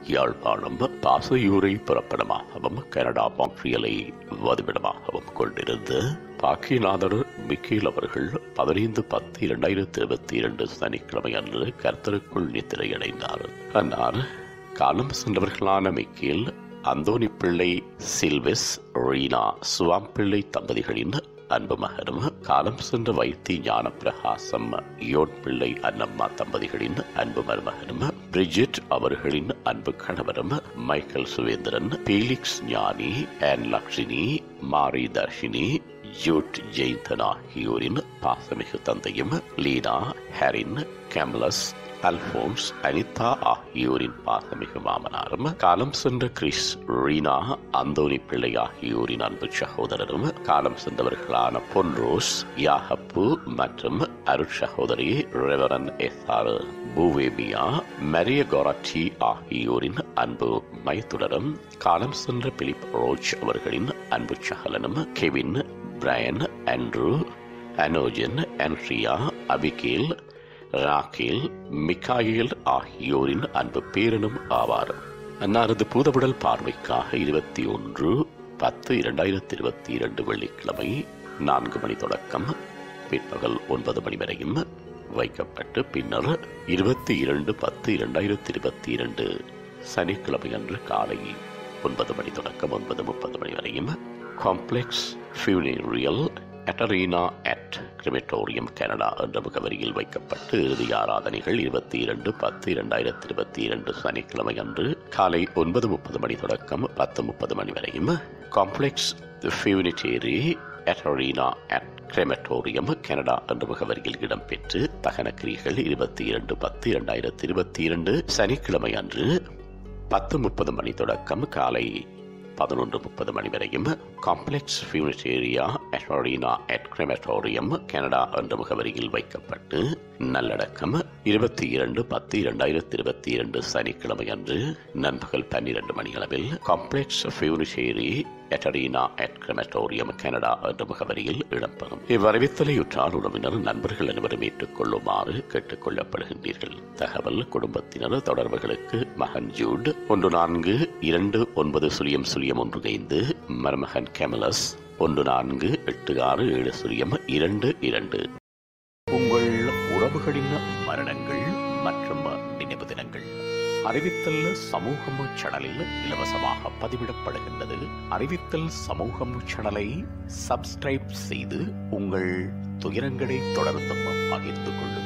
Yazhpanam பாசையூரை புறப்படமாகவும் Canada மான்ட்ரியலை வதிவிடமாகவும் கொண்டிருந்த பாக்கியநாதர் Michael அவர்கள் பதினைந்து பத்து இரண்டாயிரத்தி இருபத்தி இரண்டு சனிக்கிழமை அன்று கர்த்தருக்குள் நித்திரையடைந்தார் அன்னார் காலம் சென்றவர்களான மிக்கேல் அந்தோனி பிள்ளை சில்வெஸ் ரீனா சுவாம்பிள்ளை தம்பதிகளின் அன்பு மகனும் காலம் சென்ற வைத்தி ஞான பிரகாசம் யோன் பிள்ளை அன்னம்மா தம்பதிகளின் அன்பு மருமகனும் பிரிஜிட் அவர்களின் அன்பு கணவரும் Michael Suventhiran Felix Gnani Ann Lakshini Mari Tharshini Jude Jayanthan ஆகியோரின் பாசமிகு தந்தையும் லீனா ஹரின் கேம்லஸ் அல்போன்ஸ் அனிதா ஆகியோரின் பாசமிகு மாமனாரும் காலம் சென்ற கிறிஸ் ரீனா அந்தோனி பிள்ளை ஆகியோரின் அன்பு சகோதரரும் காலம் சென்றவர்களான பொன்ரோஸ் யாகப்பு மற்றும் அருட் சகோதரி ரெவரன் எஸ் ஆர் பூவேமியா மரிய கொராச்சி ஆகியோரின் அன்பு மைத்துடரும் காலம் சென்ற பிலிப் ரோச் அவர்களின் அன்பு சகலனும் Kevin Brian Andrew Anojan Andrea Abigail Rachel Mikkayel ஆகியோரின் அன்பு பேரனும் ஆவார் அன்னாரது பூதவுடல் பார்வைக்காக இருபத்தி ஒன்று பத்து இரண்டாயிரத்தி இருபத்தி இரண்டு வெள்ளிக்கிழமை நான்கு மணி தொடக்கம் பிற்பகல் ஒன்பது மணி வரையும் வைக்கப்பட்டு பின்னர் இருபத்தி இரண்டு பத்து இரண்டாயிரத்தி இருபத்தி இரண்டு சனிக்கிழமை அன்று காலை ஒன்பது மணி தொடக்கம் ஒன்பது முப்பது மணி வரையும் காம்ப்ளெக்ஸ் ஃபியூனேரியல் அட்டரீனா அட் கிரிமெட்டோரியம் கனடா என்ற முகவரியில் வைக்கப்பட்டு இறுதி ஆராதனைகள் இருபத்தி இரண்டு பத்து இரண்டாயிரத்தி இருபத்தி இரண்டு சனிக்கிழமை அன்று காலை ஒன்பது முப்பது மணி தொடக்கம் பத்து முப்பது மணி வரையும் காம்ப்ளெக்ஸ் ஃபியூனிட்டேரி அட்டரீனா அட் கிரெமட்டோரியம் கனடா என்ற முகவரியில் இடம்பெற்று தகன கிரிகள் இருபத்தி இரண்டு பத்து இரண்டாயிரத்தி இருபத்தி இரண்டு சனிக்கிழமை அன்று பத்து முப்பது மணி தொடக்கம் காலை பதினொன்று முப்பது மணி வரையும் காம்ப்ளெக்ஸ் ஃபியூனிட்டேரியா அட்டோரினா அட் கிரெமட்டோரியம் கனடா என்ற முகவரியில் வைக்கப்பட்டு நல்லடக்கம் இருபத்தி இரண்டு பத்து இரண்டாயிரத்தி இருபத்தி இரண்டு சனிக்கிழமை அன்று நண்பகல் பன்னிரண்டு மணி அளவில் காம்ப்ளெக்ஸ் ஃபியூனிட்டேரி எட்டரீனா அட் கிரெமட்டோரியம் கனடா என்ற முகவரியில் இடம்பெறும் இவ்வறிவித்தலையுற்றால் உறவினர் நண்பர்கள் அனைவரும் ஏற்றுக்கொள்ளுமாறு கேட்டுக் கொள்ளப்படுகின்றீர்கள் தகவல் குடும்பத்தினர் தொடர்புகளுக்கு மகன் ஜூட் ஒன்று நான்கு இரண்டு ஒன்பது சுழியம் சுழியம் ஒன்று ஐந்து மருமகன் கெமலஸ் ஒன்று நான்கு எட்டு ஆறு ஏழு சுழியம் இரண்டு இரண்டு உங்கள் உறவுகளின் மரணங்கள் மற்றும் நினைவு தினங்கள் அறிவித்தல் சமூகம் சேனலில் இலவசமாக பதிவிடப்படுகின்றது அறிவித்தல் சமூகம் சேனலை சப்ஸ்கிரைப் செய்து உங்கள் துயரங்களை தொடர்ந்தும் பகிர்ந்து கொள்ளுங்கள்